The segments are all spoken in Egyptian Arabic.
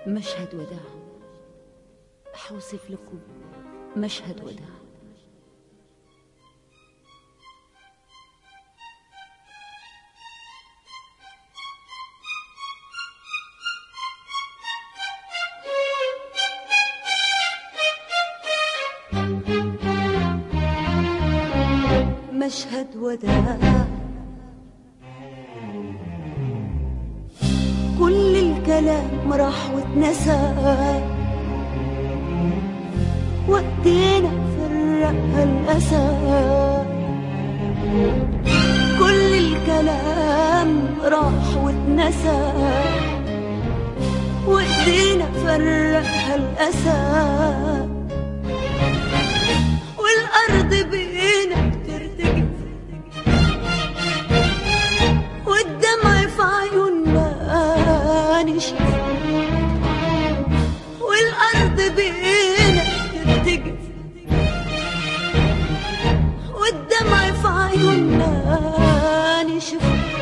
مشهد وداع حوصف لكم مشهد وداع مشهد وداع كل الكلام راح واتنسى وقتنا فرقها الأسى كل الكلام راح واتنسى وقتنا فرقها الأسى والأرض بينا بترتجف والدمع في عيوننا نشف والأرض بينا بترتجف والدمع في عيوننا نشف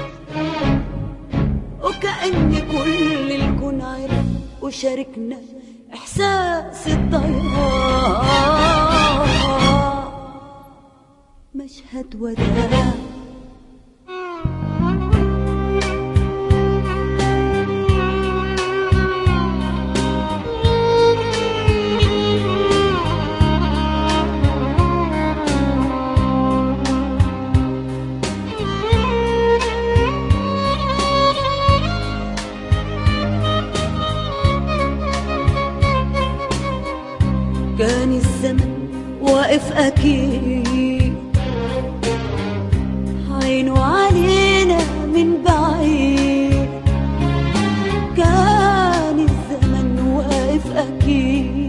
وكأن كل الكون عرف وشاركنا إحساس الضياع مشهد وداع كان الزمن واقف أكيد عينه علينا من بعيد كان الزمن واقف أكيد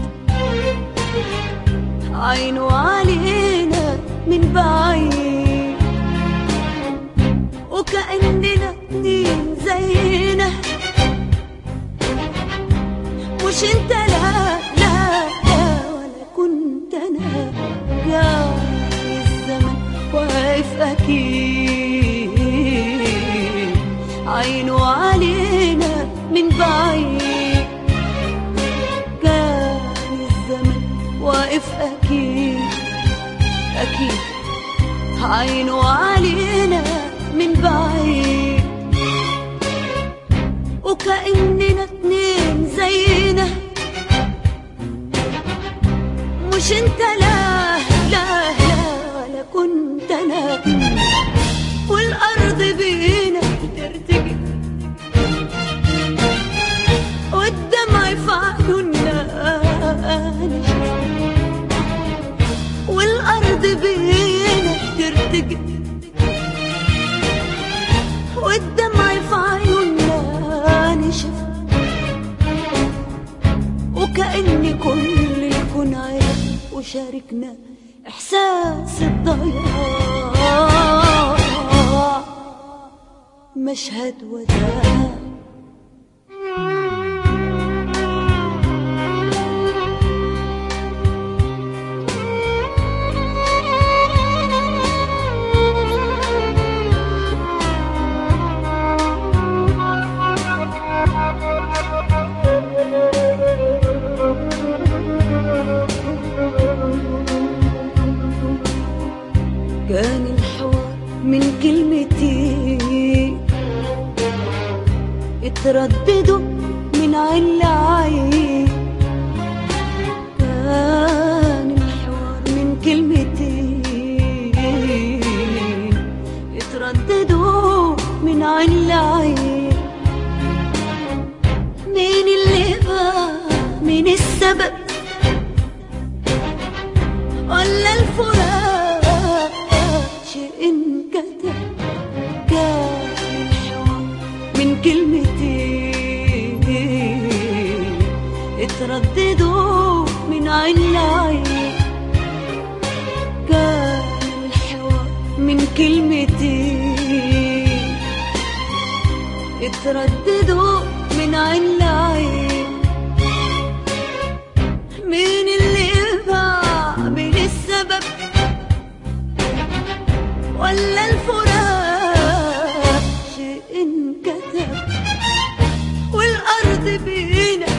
عينه علينا من بعيد وكأننا اتنين زينا مش انت لا لا لا ولا كنت انا جاي الزمن واقف اكيد عينه علينا من بعيد كان الزمن واقف اكيد اكيد عينه علينا من بعيد وكأننا اتنين زينا مش انت لا لا لا ولا كنت انا والارض بينا بترتجف والدمع في عيوننا نشف والارض بينا بترتجف والدمع في عيوننا نشف وكأن كل الكون عرف وشاركنا إحساس الضياع مشهد وداع كان الحوار من كلمتين اترددوا من عين لعين كان الحوار من كلمتين اترددوا من عين لعين مين اللي بقى مين السبب ولا الفراق شيء انكتب كان الحوار من كلمتين اترددوا من عين لعين كان الحوار من كلمتين اترددوا من عين لعين مين اللي باع مين السبب ولا الفراق شيء انكتب والأرض بينا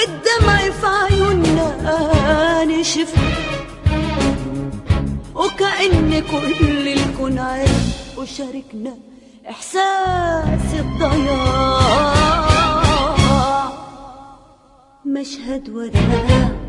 والدمع في عيوننا نشف وكأن كل الكون عرف وشاركنا إحساس الضياع مشهد وداع